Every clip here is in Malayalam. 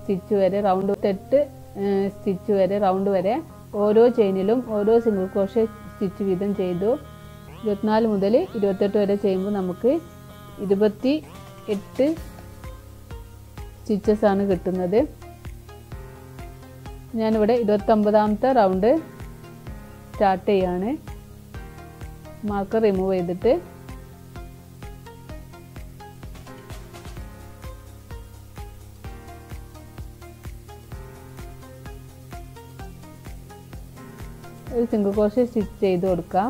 സ്റ്റിച്ച് വരെ റൗണ്ട് എട്ട് സ്റ്റിച്ച് വരെ റൗണ്ട് വരെ ഓരോ ചെയിനിലും ഓരോ സിംഗിൾ ക്രോഷേ സ്റ്റിച്ച് വീതം ചെയ്തു ഇരുപത്തിനാല് മുതൽ ഇരുപത്തെട്ട് വരെ ചെയ്യുമ്പോൾ നമുക്ക് ഇരുപത്തി എട്ട് സ്റ്റിച്ചസ് ആണ് കിട്ടുന്നത് ഞാനിവിടെ ഇരുപത്തൊമ്പതാമത്തെ റൗണ്ട് സ്റ്റാർട്ട് ചെയ്യാണ് മാർക്കർ റിമൂവ് ചെയ്തിട്ട് ഒരു സിംഗിൾ ക്രോഷേ സ്റ്റിച്ച് ചെയ്ത് കൊടുക്കാം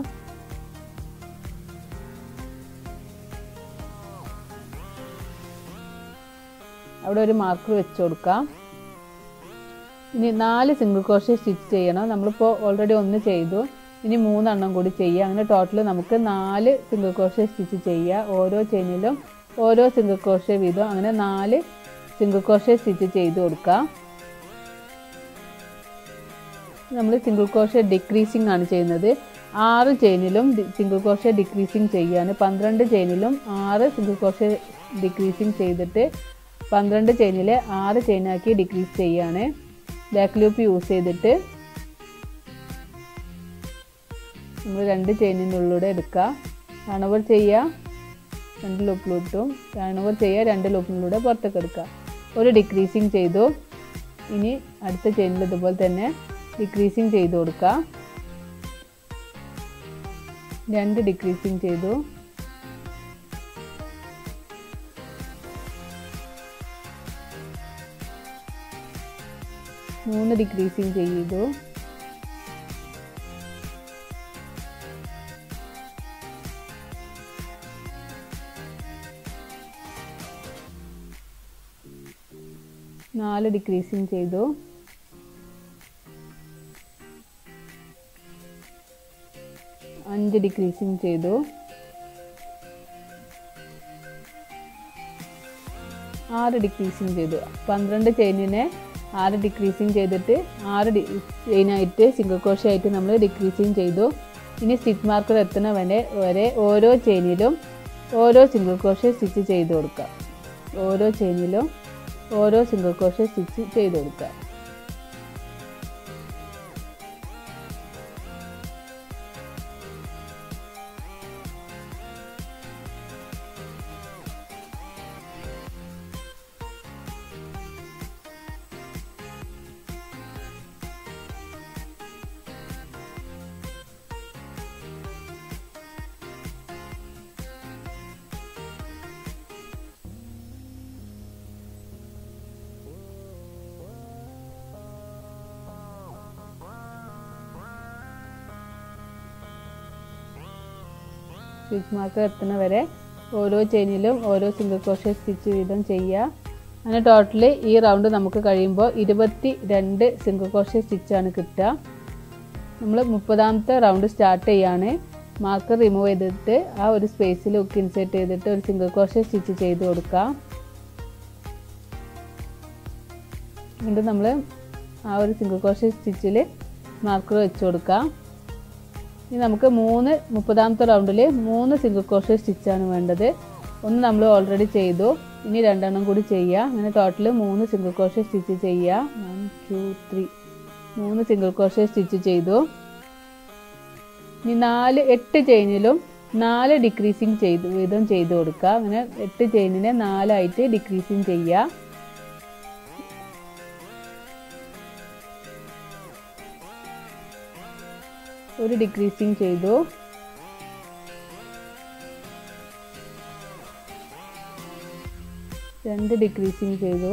അവിടെ ഒരു മാർക്കർ വെച്ച് കൊടുക്കാം ഇനി നാല് സിംഗിൾ ക്രോഷേ സ്റ്റിച്ച് ചെയ്യണം നമ്മളിപ്പോൾ ഓൾറെഡി ഒന്ന് ചെയ്തു ഇനി മൂന്നെണ്ണം കൂടി ചെയ്യുക അങ്ങനെ ടോട്ടൽ നമുക്ക് നാല് സിംഗിൾ ക്രോഷേ സ്റ്റിച്ച് ചെയ്യുക ഓരോ ചെയിനിലും ഓരോ സിംഗിൾ ക്രോഷേ വീതം അങ്ങനെ നാല് സിംഗിൾ ക്രോഷേ സ്റ്റിച്ച് ചെയ്ത് കൊടുക്കാം നമ്മൾ സിംഗിൾ ക്രോഷേ ഡിക്രീസിങ് ആണ് ചെയ്യുന്നത് ആറ് ചെയിനിലും സിംഗിൾ ക്രോഷേ ഡിക്രീസിങ് ചെയ്യാണ് പന്ത്രണ്ട് ചെയിനിലും ആറ് സിംഗിൾ ക്രോഷേ ഡിക്രീസിങ് ചെയ്തിട്ട് പന്ത്രണ്ട് ചെയിനിൽ ആറ് ചെയിനാക്കി ഡിക്രീസ് ചെയ്യാണ് ബാക്ക് ലൂപ്പ് യൂസ് ചെയ്തിട്ട് നമ്മൾ രണ്ട് ചെയിനിൻ്റെ ഉള്ളിലൂടെ എടുക്കുക റണോവർ ചെയ്യുക രണ്ട് ലൂപ്പിലോട്ടും റണോവർ ചെയ്യുക രണ്ട് ലൂപ്പിലൂടെ പുറത്തേക്ക് എടുക്കുക ഒരു ഡിക്രീസിങ് ചെയ്തു ഇനി അടുത്ത ചെയിനിൽ ഇതുപോലെ തന്നെ ഡിക്രീസിങ് ചെയ്ത് കൊടുക്കുക രണ്ട് ഡിക്രീസിങ് ചെയ്തു മൂന്ന് ഡിക്രീസിങ് ചെയ്തു നാല് ഡിക്രീസിങ് ചെയ്തു അഞ്ച് ഡിക്രീസിങ് ചെയ്തു ആറ് ഡിക്രീസിങ് ചെയ്തു പന്ത്രണ്ട് ചെയിനിനെ ആറ് ഡിക്രീസിങ് ചെയ്തിട്ട് ആറ് ഡി ചെയിനായിട്ട് സിംഗിൾ ക്രോഷേ ആയിട്ട് നമ്മൾ ഡിക്രീസിങ് ചെയ്തു ഇനി സ്റ്റിച്ച് മാർക്കർ എത്തുന്ന വരെ വരെ ഓരോ ചെയിനിലും ഓരോ സിംഗിൾ ക്രോഷേ സ്റ്റിച്ച് ചെയ്ത് കൊടുക്കുക ഓരോ ചെയിനിലും ഓരോ സിംഗിൾ ക്രോഷേ സ്റ്റിച്ച് ചെയ്ത് കൊടുക്കുക സ്റ്റിച്ച് മാർക്ക് എത്തുന്ന വരെ ഓരോ ചെയിനിലും ഓരോ സിംഗിൾ ക്രോഷേ സ്റ്റിച്ച് വീതം ചെയ്യുക അങ്ങനെ ടോട്ടൽ ഈ റൗണ്ട് നമുക്ക് കഴിയുമ്പോൾ ഇരുപത്തി രണ്ട് സിംഗിൾ ക്രോഷേ സ്റ്റിച്ചാണ് കിട്ടുക നമ്മൾ മുപ്പതാമത്തെ റൗണ്ട് സ്റ്റാർട്ട് ചെയ്യാണ് മാർക്കർ റിമൂവ് ചെയ്തിട്ട് ആ ഒരു സ്പേസിൽ ഒക്കെ ഇൻസേർട്ട് ചെയ്തിട്ട് ഒരു സിംഗിൾ ക്രോഷേ സ്റ്റിച്ച് ചെയ്ത് കൊടുക്കുക വീണ്ടും നമ്മൾ ആ ഒരു സിംഗിൾ ക്രോഷേ സ്റ്റിച്ചിൽ മാർക്കർ വെച്ച് കൊടുക്കാം ഇനി നമുക്ക് മൂന്ന് മുപ്പതാമത്തെ റൗണ്ടിൽ മൂന്ന് സിംഗിൾ ക്രോഷേ സ്റ്റിച്ചാണ് വേണ്ടത് ഒന്ന് നമ്മൾ ഓൾറെഡി ചെയ്തു ഇനി രണ്ടെണ്ണം കൂടി ചെയ്യുക അങ്ങനെ ടോട്ടൽ മൂന്ന് സിംഗിൾ ക്രോഷേ സ്റ്റിച്ച് ചെയ്യുക വൺ ടു ത്രീ മൂന്ന് സിംഗിൾ ക്രോഷേ സ്റ്റിച്ച് ചെയ്തു ഇനി നാല് എട്ട് ചെയിനിലും നാല് ഡിക്രീസിങ് ചെയ്തു വീതം ചെയ്ത് കൊടുക്കുക അങ്ങനെ എട്ട് ചെയിനിനെ നാലായിട്ട് ഡിക്രീസിങ് ചെയ്യുക ഒരു ഡിക്രീസിങ് ചെയ്തു രണ്ട് ഡിക്രീസിങ് ചെയ്തു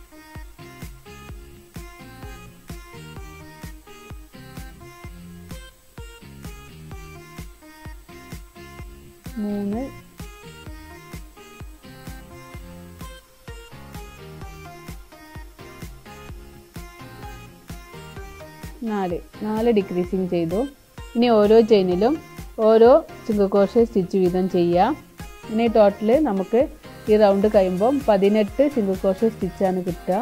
മൂന്ന് നാല് നാല് ഡിക്രീസിങ് ചെയ്തു ഇനി ഓരോ ചെയിനിലും ഓരോ സിംഗിൾ ക്രോഷേ സ്റ്റിച്ച് വീതം ചെയ്യുക ഇനി ടോട്ടൽ നമുക്ക് ഈ റൗണ്ട് കഴിയുമ്പോൾ പതിനെട്ട് സിംഗിൾ ക്രോഷേ സ്റ്റിച്ചാണ് കിട്ടുക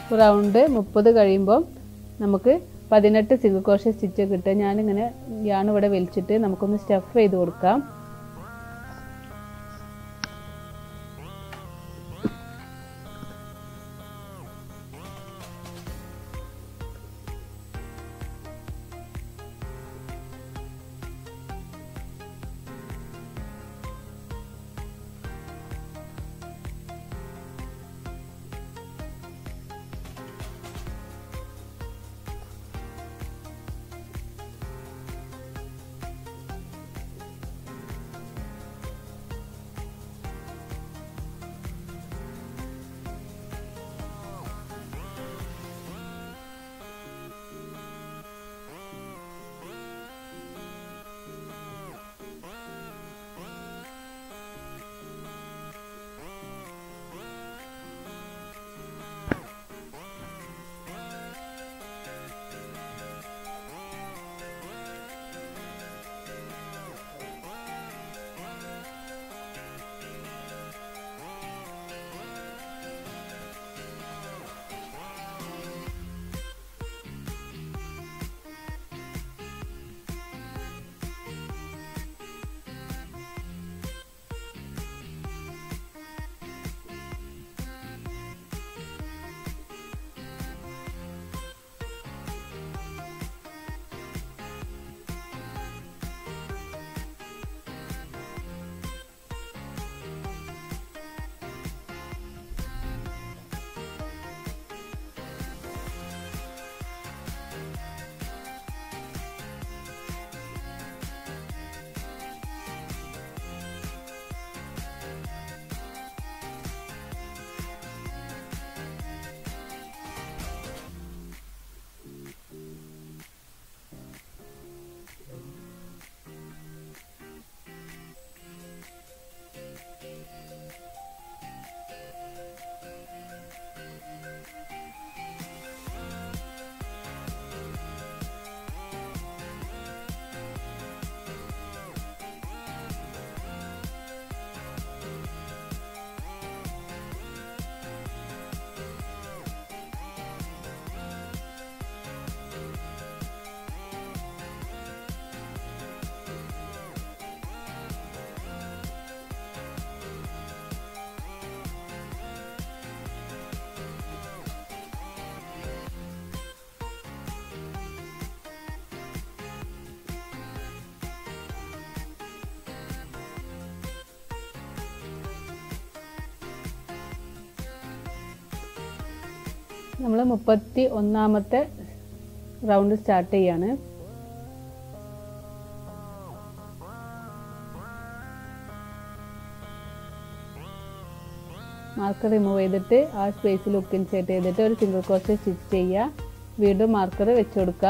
റൗണ്ട് മുപ്പത് കഴിയുമ്പോൾ നമുക്ക് പതിനെട്ട് സിംഗിൾ ക്രോഷേ സ്റ്റിച്ച് കിട്ടുക ഞാനിങ്ങനെ യാൺ ഇവിടെ വലിച്ചിട്ട് നമുക്കൊന്ന് സ്റ്റഫ് ചെയ്ത് കൊടുക്കാം നമ്മൾ മുപ്പത്തി ഒന്നാമത്തെ റൗണ്ട് സ്റ്റാർട്ട് ചെയ്യാണ് മാർക്കർ റിമൂവ് ചെയ്തിട്ട് ആ സ്പേസിൽ ഉക്ക് ഇൻസേർട്ട് ചെയ്തിട്ട് ഒരു സിംഗിൾ ക്രോസ് സ്റ്റിച്ച് ചെയ്യുക വീണ്ടും മാർക്കർ വെച്ച് കൊടുക്കുക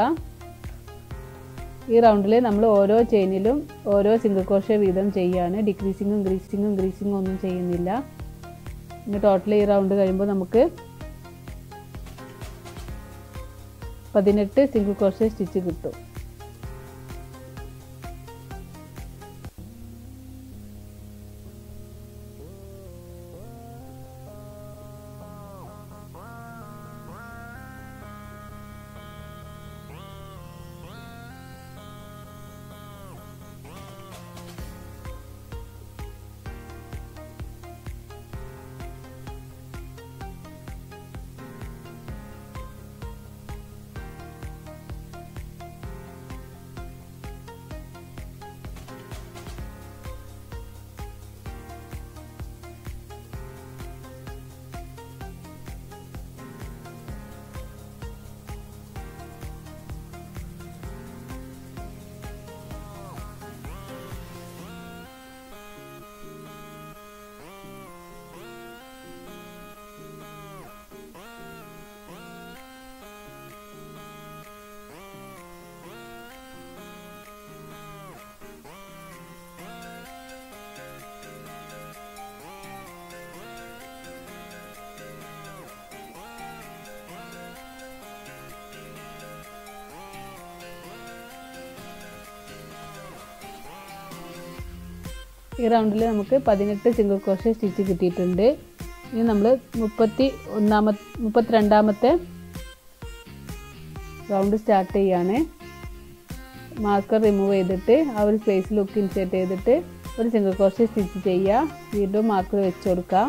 ഈ റൗണ്ടിൽ നമ്മൾ ഓരോ ചെയിനിലും ഓരോ സിംഗിൾ ക്രോഷേ വീതം ചെയ്യുകയാണ് ഡിക്രീസിങ്ങും ഇൻക്രീസിങ്ങും ഇൻക്രീസിങ്ങും ഒന്നും ചെയ്യുന്നില്ല ഇനി ടോട്ടൽ ഈ റൗണ്ട് കഴിയുമ്പോൾ നമുക്ക് പതിനെട്ട് സിംഗിൾ ക്രോഷേ സ്റ്റിച്ച് കിട്ടും ഈ റൗണ്ടിൽ നമുക്ക് പതിനെട്ട് സിംഗിൾ ക്രോഷേ സ്റ്റിച്ച് കിട്ടിയിട്ടുണ്ട് ഇനി നമ്മൾ മുപ്പത്തി ഒന്നാമ മുപ്പത്തിരണ്ടാമത്തെ റൗണ്ട് സ്റ്റാർട്ട് ചെയ്യാണ് മാർക്കർ റിമൂവ് ചെയ്തിട്ട് ആ ഒരു സ്പേസ് ലുക്ക് ഇൻസേർട്ട് ചെയ്തിട്ട് ഒരു സിംഗിൾ ക്രോഷ്യ സ്റ്റിച്ച് ചെയ്യുക വീണ്ടും മാർക്കർ വെച്ച് കൊടുക്കുക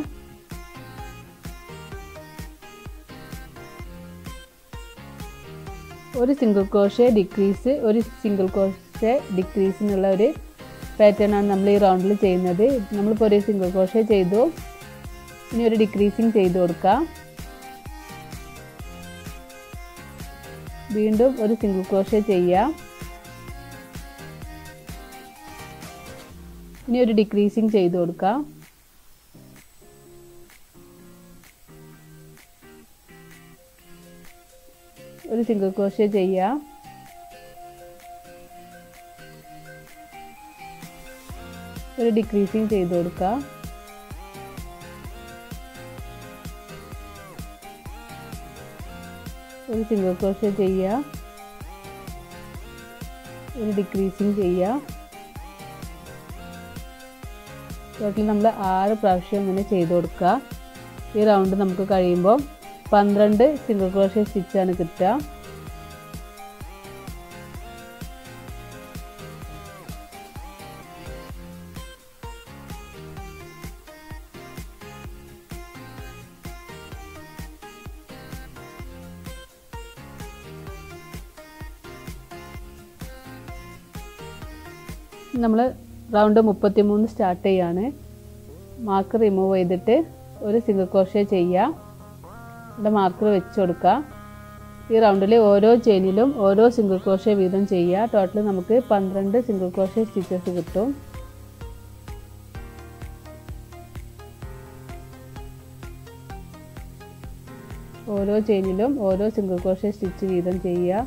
ഒരു സിംഗിൾ ക്രോഷ്യ ഡിക്രീസ് ഒരു സിംഗിൾ ക്രോഷ്യ ഡിക്രീസിനുള്ള ഒരു പാറ്റേൺ ആണ് നമ്മൾ ഈ റൗണ്ടിൽ ചെയ്യുന്നത് നമ്മളിപ്പോൾ ഒരു സിംഗിൾ ക്രോഷ്യ ചെയ്തു ഇനി ഒരു ഡിക്രീസിങ് ചെയ്ത് കൊടുക്കാം വീണ്ടും ഒരു സിംഗിൾ ക്രോഷ്യ ചെയ്യാം ഇനി ഒരു ഡിക്രീസിങ് ചെയ്ത് കൊടുക്കാം ഒരു സിംഗിൾ ക്രോഷ്യ ചെയ്യാം ഒരു ഡിക്രീസിങ് ചെയ്ത് കൊടുക്കാം ഒരു സിംഗിൾ ക്രോഷ്യ ചെയ്യുക ഒരു ഡിക്രീസിങ് ചെയ്യുക ടോട്ടൽ നമ്മൾ ആറ് പ്രാവശ്യം ഇങ്ങനെ ചെയ്ത് കൊടുക്കുക ഈ റൗണ്ട് നമുക്ക് കഴിയുമ്പോൾ പന്ത്രണ്ട് സിംഗിൾ ക്രോഷ്യ സ്റ്റിച്ചാണ് കിട്ടുക നമ്മൾ റൗണ്ട് മുപ്പത്തി മൂന്ന് സ്റ്റാർട്ട് ചെയ്യാണ് മാർക്ക് റിമൂവ് ചെയ്തിട്ട് ഒരു സിംഗിൾ ക്രോഷ്യ ചെയ്യുക ഇവിടെ മാർക്കർ വെച്ച് കൊടുക്കുക ഈ റൗണ്ടിൽ ഓരോ ചെയിനിലും ഓരോ സിംഗിൾ ക്രോഷ്യ വീതം ചെയ്യുക ടോട്ടൽ നമുക്ക് പന്ത്രണ്ട് സിംഗിൾ ക്രോഷ്യ സ്റ്റിച്ചസ് കിട്ടും ഓരോ ചെയിനിലും ഓരോ സിംഗിൾ ക്രോഷ്യ സ്റ്റിച്ച് വീതം ചെയ്യുക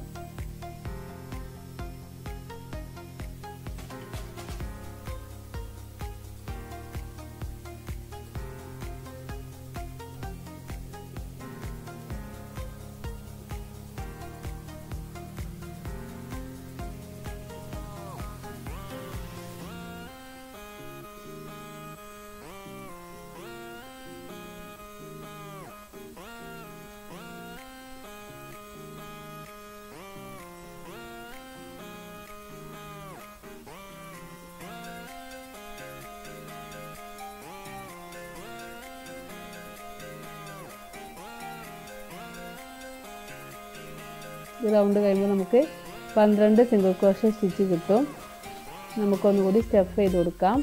ഈ റൗണ്ട് കഴിയുമ്പോൾ നമുക്ക് പന്ത്രണ്ട് സിംഗിൾ ക്രോഷ്യ സ്റ്റിച്ച് കിട്ടും നമുക്കൊന്നുകൂടി സ്റ്റെപ്പ് ചെയ്ത് കൊടുക്കാം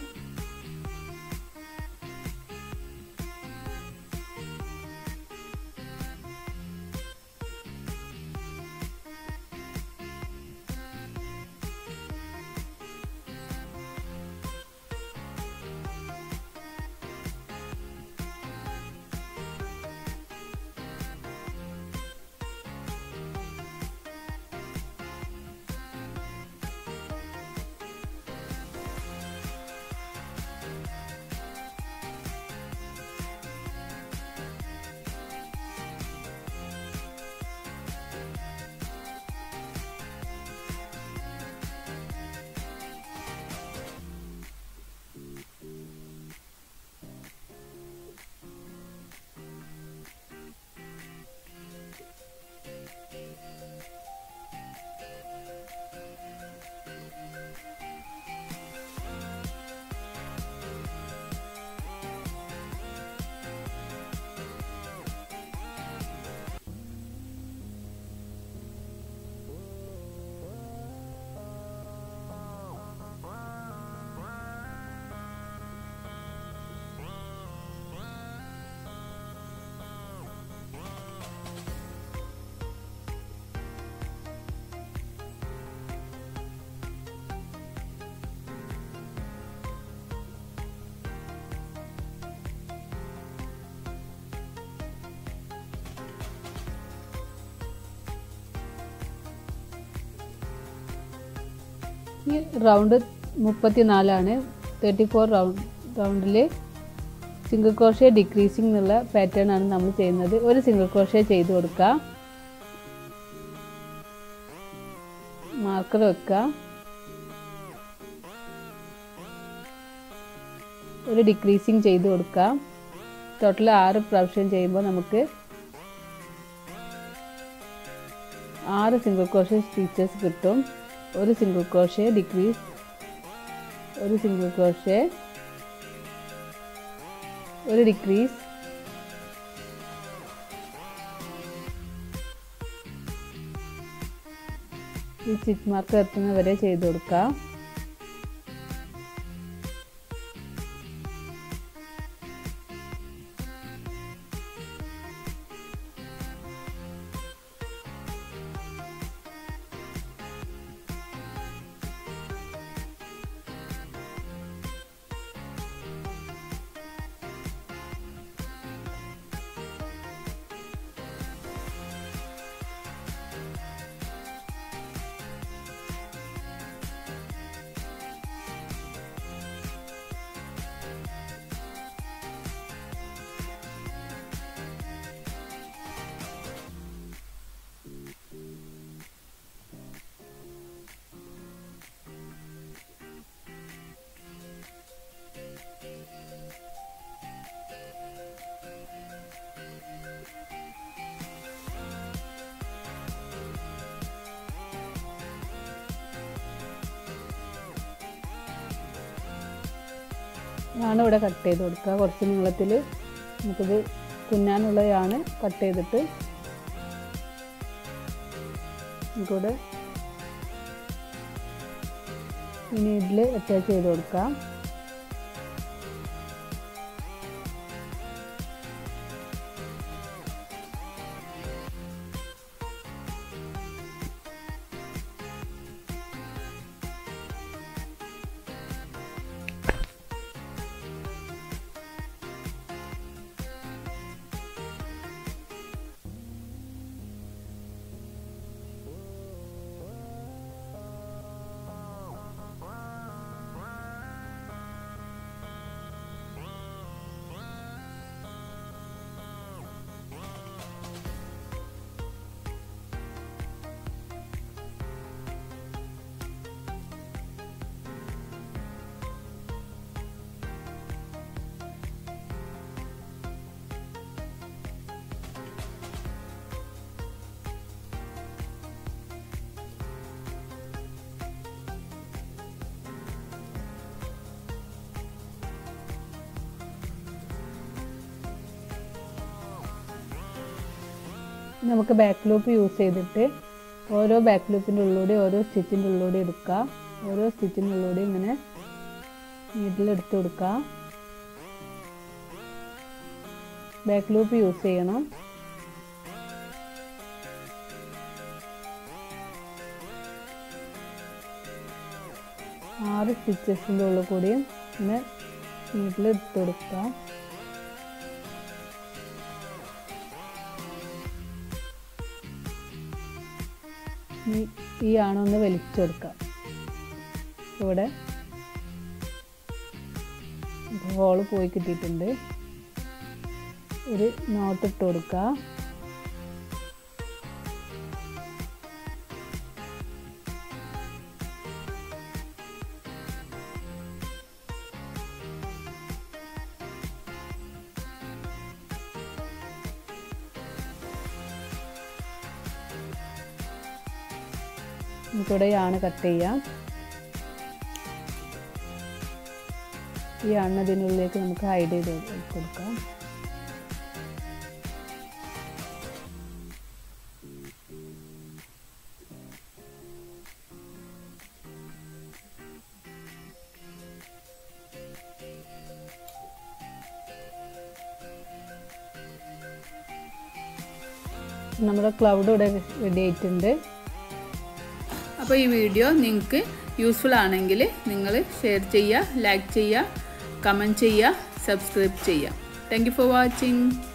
ഈ റൗണ്ട് മുപ്പത്തി നാലാണ് തേർട്ടി ഫോർ റൗണ്ട് റൗണ്ടിൽ സിംഗിൾ ക്രോഷ്യ ഡിക്രീസിങ് എന്നുള്ള പാറ്റേൺ ആണ് നമ്മൾ ചെയ്യുന്നത് ഒരു സിംഗിൾ ക്രോഷ്യ ചെയ്ത് കൊടുക്കുക മാർക്കർ വെക്കുക ഒരു ഡിക്രീസിങ് ചെയ്ത് കൊടുക്കുക ടോട്ടൽ ആറ് പ്രാവശ്യം ചെയ്യുമ്പോൾ നമുക്ക് ആറ് സിംഗിൾ ക്രോഷേ സ്റ്റിച്ചസ് കിട്ടും ഒരു സിംഗിൾ ക്രോഷേ ഡിക്രീസ് ഒരു സിംഗിൾ ക്രോഷേ ഒരു ഡിക്രീസ് ഈ സ്റ്റിച്ച് മാർക്ക് എത്തുന്നവരെ ചെയ്ത് കൊടുക്കാം ആണ് ഇവിടെ കട്ട് ചെയ്ത് കൊടുക്കുക കുറച്ച് നീളത്തിൽ നമുക്കിത് തുന്നാനുള്ളതാണ് കട്ട് ചെയ്തിട്ട് നമുക്കിവിടെ ഇനി ഇതിൽ അറ്റാച്ച് ചെയ്ത് കൊടുക്കാം നമുക്ക് ബാക്ക് ലൂപ്പ് യൂസ് ചെയ്തിട്ട് ഓരോ ബാക്ക് ലൂപ്പിൻ്റെ ഉള്ളിലൂടെ ഓരോ സ്റ്റിച്ചിൻ്റെ ഉള്ളിലൂടെ എടുക്കുക ഓരോ സ്റ്റിച്ചിൻ്റെ ഉള്ളിലൂടെ ഇങ്ങനെ നീഡിലെടുത്ത് കൊടുക്കുക ബാക്ക് ലൂപ്പ് യൂസ് ചെയ്യണം ആറ് സ്റ്റിച്ചസിൻ്റെ ഉള്ളിൽ കൂടിയും ഇങ്ങനെ നീഡിലെടുത്ത് കൊടുക്കുക ഈ ഈ ആണൊന്ന് വലിച്ചെടുക്കാം ഇവിടെ ഹോള് പോയി കിട്ടിയിട്ടുണ്ട് ഒരു നോട്ട് ഇട്ട് കൊടുക്കുക നമുക്കിവിടെ യാണ് കട്ട് ചെയ്യാം ഈ യാണ് അതിനുള്ളിലേക്ക് നമുക്ക് ഹൈഡ് ചെയ്ത് കൊടുക്കാം നമ്മുടെ ക്ലൗഡ് ഇവിടെ റെഡി ആയിട്ടുണ്ട് അപ്പോൾ ഈ വീഡിയോ നിങ്ങൾക്ക് യൂസ്ഫുൾ ആണെങ്കിൽ നിങ്ങൾ ഷെയർ ചെയ്യുക ലൈക്ക് ചെയ്യുക കമൻറ്റ് ചെയ്യുക സബ്സ്ക്രൈബ് ചെയ്യുക താങ്ക് യു ഫോർ വാച്ചിങ്